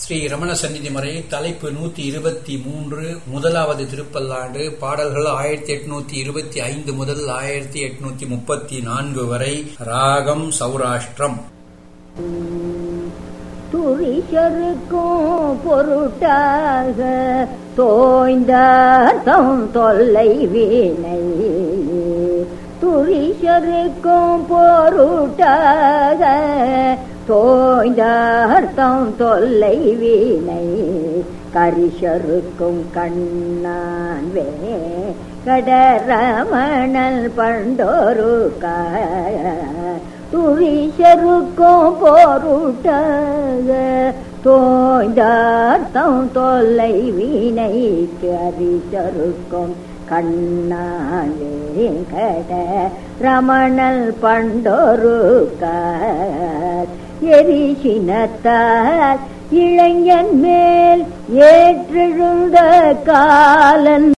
ஸ்ரீ ரமண சந்நிதி முறை தலைப்பு நூத்தி இருபத்தி மூன்று முதலாவது திருப்பல்லாண்டு பாடல்கள் ஆயிரத்தி எட்நூத்தி இருபத்தி ஐந்து முதல் ஆயிரத்தி எட்நூத்தி முப்பத்தி நான்கு வரை ராகம் சௌராஷ்டிரம் துரிஷருக்கும் பொருட்டாக தோய்ந்தார்த்தம் தொல்லை வீணை துரிஷருக்கும் பொருட்டாக தோய்ந்தார்த்தம் தொல்லை வீணை கரிஷருக்கும் கண்ணான் வே கடரமணல் பண்டோருக்க துரிஷருக்கும் பொருட்டாக தோய்ந்தார்த்தம் தொல்லை வீணைக்கு அரிஷருக்கும் கண்ணாலே கட ரமணல் பண்டொருக்க எரிசினத்தால் இளைஞன் மேல் ஏற்றெழுந்த காலன்